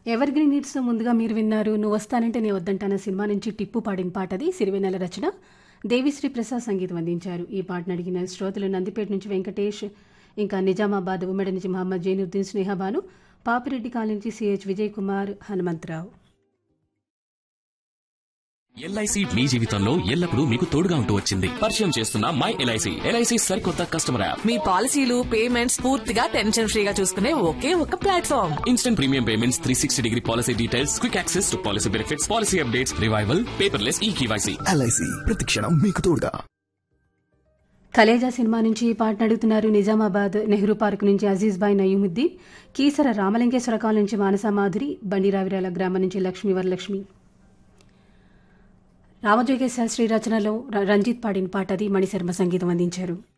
ever green నీడ్స్లో ముందుగా మీరు విన్నారు నువ్వు వస్తానంటే నేను వద్దంటాన సినిమా నుంచి టిప్పు పాడిన పాటది సిరివెన్నెల రచన దేవిశ్రీ ప్రసాద్ సంగీతం అందించారు ఈ పాటను అడిగిన శ్రోతలు నందిపేట నుంచి వెంకటేష్ ఇంకా నిజామాబాద్ ఉమ్మడి నుంచి మహమ్మద్ జైనుద్దీన్ స్నేహబాను పాపిరెడ్డి కాలనీ నుంచి సిహెచ్ విజయ్ కుమార్ హనుమంతరావు ఎల్ఐసి మీ జీవితంలో ఎల్లప్పుడూ మీకు తోడుగా ఉంటూ వచ్చింది పరిచయం చేస్తున్న మై ఎల్ఐసి ఎల్ఐసి సరికొత్త కస్టమర్ యాప్ మీ పాలసీలు పేమెంట్స్ పూర్తిగా టెన్షన్ ఫ్రీగా చూసుకునే ఒకే ఒక platform instant premium payments three sixty degree policy details quick access to policy benefits policy updates revival paperless e KYC LIC ప్రతిక్షణం మీకు తోడుగా కలేజా సినిమా నుంచి ఈ పాటను అడుగుతున్నారు నిజామాబాద్ నెహ్రూ పార్క్ నుంచి అజీజ్ బాయ్ నయూముద్దీన్ కీసర రామలింగేశ్వర కాలనీ నుంచి మానస మాధురి బండిరావిరాల గ్రామం నుంచి లక్ష్మీ వరలక్ష్మి రామజోగేశ్వర శాస్త్రి రచనలో ర- రంజిత్ పాడిన పాట అది మణిశర్మ సంగీతం అందించారు